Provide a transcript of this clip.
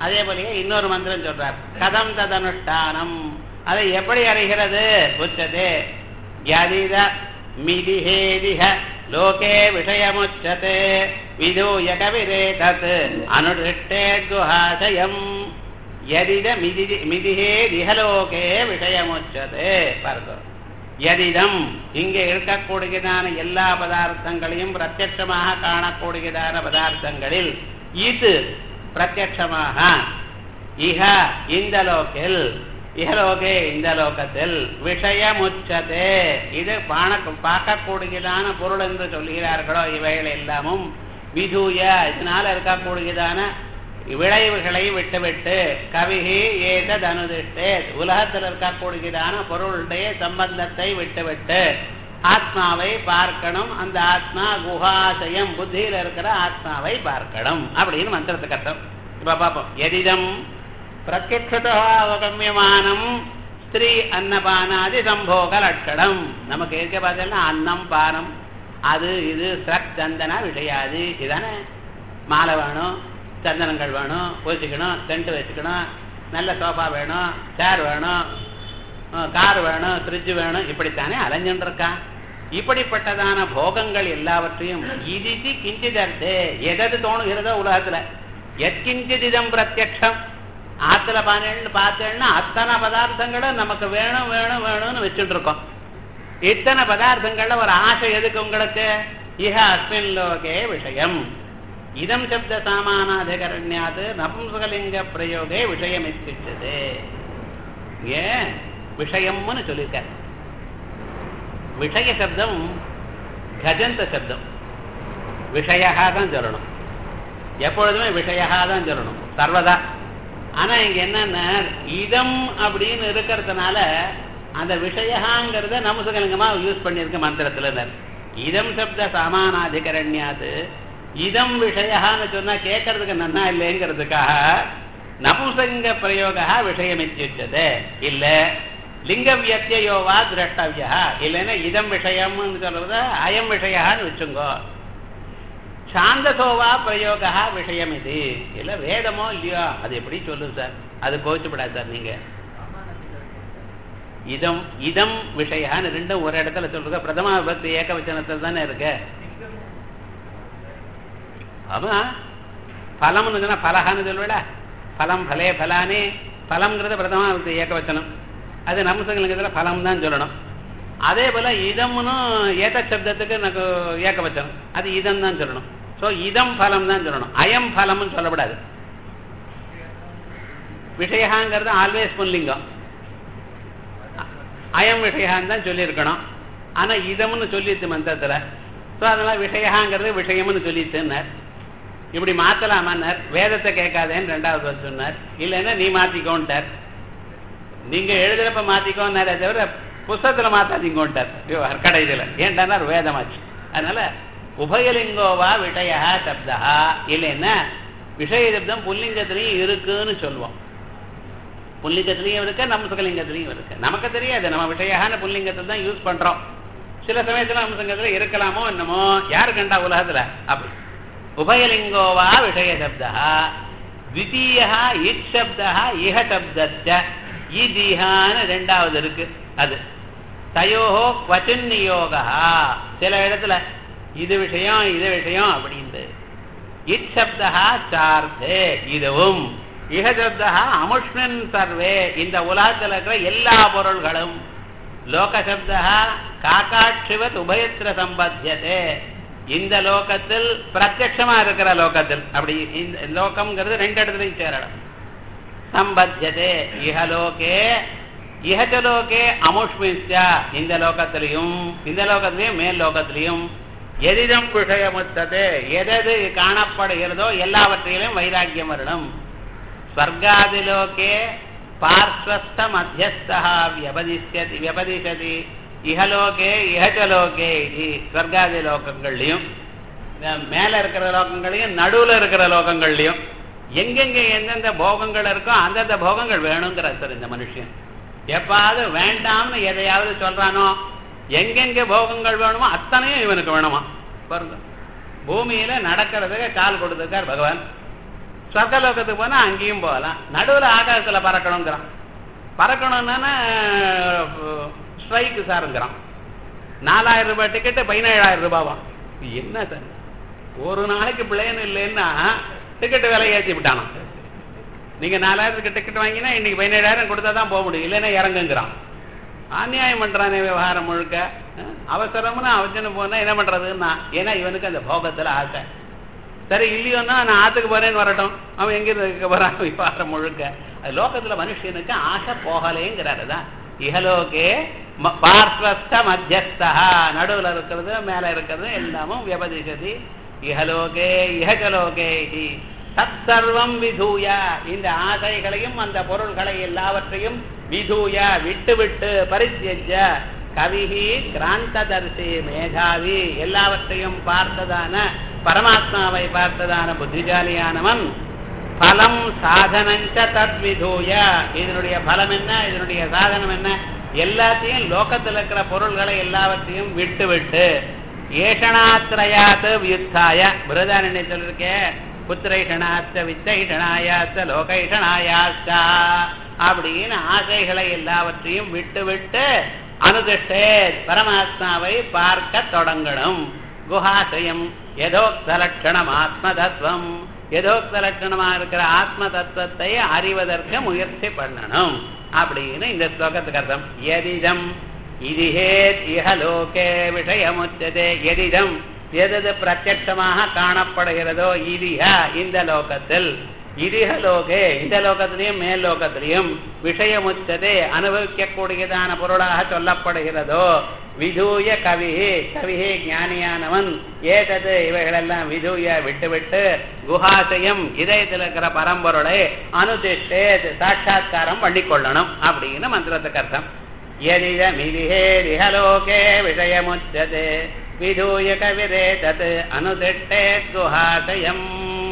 அதே போலயே இன்னொரு மந்திரம் சொல்றார் கதம் ததனுஷ்டானம் அதை எப்படி அறிகிறது உச்சதே யதித மிதிஹேதிஹ லோகே விஷயமுச்சதே விதூய கவிரே தத் அனுஷ்டே குஹாசயம் யதித மிதி மிதிஹேதிஹ லோகே விஷயமுச்சதே பாருங்க எதிதம் இங்கே இருக்கக்கூடியதான எல்லா பதார்த்தங்களையும் பிரத்யட்சமாக காணக்கூடியதான பதார்த்தங்களில் இது பிரத்யட்சமாக இஹ இந்த லோக்கில் இஹலோகே இந்த லோகத்தில் விஷயமுச்சதே இது பாண பார்க்கக்கூடியதான பொருள் என்று சொல்கிறார்களோ இவைகள் எல்லாமும் விதூய இதனால இருக்கக்கூடியதான விளைவுகளை விட்டுவிட்டு கவிகி ஏதத் அனுதிஷ்டே உலகத்தில் இருக்கக்கூடியதான பொருளுடைய சம்பந்தத்தை விட்டுவிட்டு ஆத்மாவை பார்க்கணும் அந்த ஆத்மா குஹாசயம் புத்தியில இருக்கிற ஆத்மாவை பார்க்கணும் அப்படின்னு மந்திரத்துக்கு அர்த்தம் இப்ப பார்ப்போம் எதிதம் பிரத்யக்ஷதா அவகமியமானம் ஸ்திரீ அன்னபானாதி சம்போக லட்சணம் நமக்கு இருக்க பார்த்தீங்கன்னா அன்னம் பானம் அது இது சக் சந்தனா விளையாது இதானே மாலை வேணும் சந்தனங்கள் வேணும் வச்சுக்கணும் சென்ட் வச்சுக்கணும் நல்ல சோஃபா வேணும் சேர் வேணும் கார் வேணும் ஃப்ரிட்ஜ் வேணும் இப்படித்தானே அலைஞ்சுட்டு இருக்கான் இப்படிப்பட்டதான போகங்கள் எல்லாவற்றையும் இதிதி கிஞ்சிதர்த்தே எதது தோணுகிறதோ உலகத்துல எத்கிஞ்சிதிதம் பிரத்யக்ஷம் ஆத்துல பானேன்னு பார்த்தேன்னா அத்தனை பதார்த்தங்களும் நமக்கு வேணும் வேணும் வேணும்னு வச்சுட்டு இருக்கோம் இத்தனை பதார்த்தங்கள்ல ஒரு ஆசை எதுக்கு உங்களுக்கு இஹ அஸ்மின் லோகே விஷயம் இதம் சப்த சாமானாதிகரண்யாது நபும்சகலிங்க பிரயோகே விஷயம் இத்திச்சது ஏன் விஷயம்னு சொல்லியிருக்க விஷய சப்தம் கஜந்த சப்தம் விஷயா தான் சொல்லணும் எப்பொழுதுமே விஷயா தான் சொல்லணும் சர்வதா ஆனா இங்க என்னன்னா இதம் அப்படின்னு இருக்கிறதுனால அந்த விஷயங்கிறத நமுசகலிங்கமா யூஸ் பண்ணியிருக்க மந்திரத்துல இதம் சப்த சாமானாதிகரண்யாது இதம் விஷயான்னு சொன்னா கேட்கறதுக்கு நன்னா இல்லைங்கிறதுக்காக நபுசங்க பிரயோக விஷயம் இத்தியுச்சது இல்ல லிங்க வியத்தியோவா திரஷ்டவியா இல்லைன்னா இதம் விஷயம்னு சொல்றது அயம் விஷயான்னு வச்சுங்கோ சாந்தசோவா பிரயோக விஷயம் இது இல்ல வேதமோ இல்லையோ அது எப்படி சொல்லுது சார் அது கோச்சுப்படாது சார் நீங்க இதம் இதம் விஷயான்னு ரெண்டும் ஒரு இடத்துல சொல்றது பிரதம விபக்தி ஏக வச்சனத்தில் தானே இருக்கு ஆமா பலம்னு சொன்னா பலகான்னு சொல்லுவிட பலம் பலே பலானே பலம்ங்கிறது பிரதமா ஏகவச்சனம் அது நம்சங்களுக்கு பலம் தான் சொல்லணும் அதே போல இதம்னு ஏக சப்தத்துக்கு எனக்கு ஏகவச்சனம் அது இதம் தான் சொல்லணும் ஸோ இதம் பலம் தான் சொல்லணும் அயம் பலம்னு சொல்லக்கூடாது விஷயாங்கிறது ஆல்வேஸ் புல்லிங்கம் அயம் விஷயான்னு தான் சொல்லியிருக்கணும் ஆனா இதம்னு சொல்லிட்டு மந்திரத்துல ஸோ அதனால விஷயாங்கிறது விஷயம்னு சொல்லிட்டுன்னார் இப்படி மாத்தலாமான்னார் வேதத்தை கேட்காதேன்னு ரெண்டாவது சொன்னார் இல்லைன்னா நீ மாத்திக்கோன்ட்டார் நீங்க எழுதுறப்ப மாத்திக்கோன்னாரே தவிர புஸ்தகத்துல மாத்தாதீங்கோன்ட்டார் கடைசியில் ஏன்டானா வேதமாச்சு அதனால உபயலிங்கோவா விஷயா சப்தா இல்லைன்னா விஷய சப்தம் புல்லிங்கத்திலையும் இருக்குன்னு சொல்லுவோம் புல்லிங்கத்திலையும் இருக்கு நம்சகலிங்கத்திலையும் இருக்கு நமக்கு தெரியாது நம்ம விஷயான புல்லிங்கத்தை தான் யூஸ் பண்றோம் சில சமயத்துல நம்சங்கத்துல இருக்கலாமோ என்னமோ யாரு கண்டா உலகத்துல அப்படி உபயலிங்கோவா விஷய சப்தா த்விதீய இச் சப்தா இஹ சப்தச்ச இதிஹான்னு ரெண்டாவது இருக்கு அது தயோஹோ குவச்சின் நியோகா சில இடத்துல இது விஷயம் இது விஷயம் அப்படின்ட்டு இச் சப்தா சார்த்தே இதுவும் இஹ சப்தா அமுஷ்மின் சர்வே இந்த உலகத்தில் இருக்கிற எல்லா பொருள்களும் லோக சப்தா காக்காட்சிவத் உபயத்திர சம்பத்தியதே இந்த லோகத்தில் பிரத்யட்சமா இருக்கிற லோகத்தில் அப்படி இந்த லோகம்ங்கிறது ரெண்டு இடத்துலையும் சேரணும் சம்பத்தியதே இஹலோகே இஹச்சலோகே அமுஷ்மிச்சா இந்த லோகத்திலையும் இந்த லோகத்திலையும் மேல் லோகத்திலையும் எதிதம் விஷயமுத்தது எதது காணப்படுகிறதோ எல்லாவற்றிலும் வைராக்கியம் வரணும் ஸ்வர்காதிலோகே பார்ஸ்வஸ்த மத்தியஸ்தா வியபதிஷ்யதி வியபதிஷதி இஹலோகே இஹச்சலோகே இது ஸ்வர்காதி லோகங்கள்லையும் மேல இருக்கிற லோகங்களையும் நடுவுல இருக்கிற லோகங்கள்லையும் எங்கெங்க எந்தெந்த போகங்கள் இருக்கோ அந்தந்த போகங்கள் வேணுங்கிற சார் இந்த மனுஷன் எப்பாவது வேண்டாம்னு எதையாவது சொல்றானோ எங்கெங்க போகங்கள் வேணுமோ அத்தனையும் இவனுக்கு வேணுமா பாருங்க பூமியில நடக்கிறதுக்கு கால் கொடுத்துருக்கார் பகவான் சொர்க்கலோகத்துக்கு போனா அங்கேயும் போகலாம் நடுவுல ஆகாசத்துல பறக்கணுங்கிறான் பறக்கணும்னா ஸ்ட்ரைக்கு சாருங்கிறான் நாலாயிரம் ரூபாய் டிக்கெட்டு பதினேழாயிரம் ரூபாவா என்ன சார் ஒரு நாளைக்கு பிளேன் இல்லைன்னா டிக்கெட் விலை ஏற்றி விட்டானாம் நீங்க நாலாயிரத்துக்கு டிக்கெட் வாங்கினா இன்னைக்கு பதினேழாயிரம் கொடுத்தா தான் போக முடியும் இல்லைன்னா இறங்குங்கிறான் அநியாயம் பண்றானே விவகாரம் முழுக்க அஹ், அவசரம்னு அவசன்னு போனா என்ன பண்றதுன்னா ஏன்னா இவனுக்கு அந்த போகத்துல ஆசை சரி இல்லையோன்னா நான் ஆத்துக்கு போறேன்னு வரட்டும் அவன் எங்க இருக்க போறான் விவகாரம் முழுக்க அது லோகத்துல மனுஷனுக்கு ஆசை போகலேங்கிறாரு தான் இகலோகே ம- பார்ஸ்வஸ்த மத்தியஸ்தா நடுவுல இருக்கிறது மேல இருக்கிறது எல்லாமும் வியபதிஷதி இகலோகே இஹகலோகே இதி தத் சர்வம் விதூய இந்த ஆசைகளையும் அந்த பொருள்களை எல்லாவற்றையும் விதூய விட்டு விட்டு பரித்தியஜ கவிஹி கிராந்ததர்சி மேதாவி எல்லாவற்றையும் பார்த்ததான பரமாத்மாவை பார்த்ததான புத்திசாலியானவன் பலம் சாதனஞ்ச தத்விதூய இதனுடைய பலம் என்ன இதனுடைய சாதனம் என்ன எல்லாத்தையும் லோகத்தில் இருக்கிற பொருள்களை எல்லாவற்றையும் விட்டு விட்டு ஏஷணாத்திரயாத் வியுத்தாய பிரதாரண்ய சொல்லிருக்கே புத்திரைஷணாச்ச வித்தைஷணாயாச்ச லோகைஷணாயாச்ச அப்படின்னு ஆசைகளை எல்லாவற்றையும் விட்டு விட்டு அனுதிஷ்டே பரமாத்மாவை பார்க்க தொடங்கணும் குஹாசயம் யதோக்த லட்சணம் ஆத்ம தத்துவம் யதோக்த லட்சணமா இருக்கிற ஆத்ம தத்துவத்தை அறிவதற்கு முயற்சி பண்ணணும் அப்படின்னு இந்த ஸ்லோகத்துக்கு அர்த்தம் எதிதம் இதிஹேத் இஹலோகே விஷயமுச்சதே எதிதம் எதது பிரத்யட்சமாக காணப்படுகிறதோ இதிஹ இந்த லோகத்தில் இதிஹ லோகே இந்த லோகத்திலையும் மேல் லோகத்திலையும் விஷயமுச்சதே அனுபவிக்கக்கூடியதான பொருளாக சொல்லப்படுகிறதோ விதூய கவிஹி கவிஹி ஞானியானவன் ஏதது இவைகளெல்லாம் விதூய விட்டுவிட்டு குஹாசயம் இதயத்தில் இருக்கிற பரம்பொருளை அனுதிஷ்டே சாட்சா்காரம் பண்ணிக்கொள்ளணும் அப்படின்னு மந்திரத்துக்கு அர்த்தம் यदिदमिदिहेरिहलोके विषयमुच्यते विधूय कविरे तत् अनुतिष्ठेत् गुहाशयम्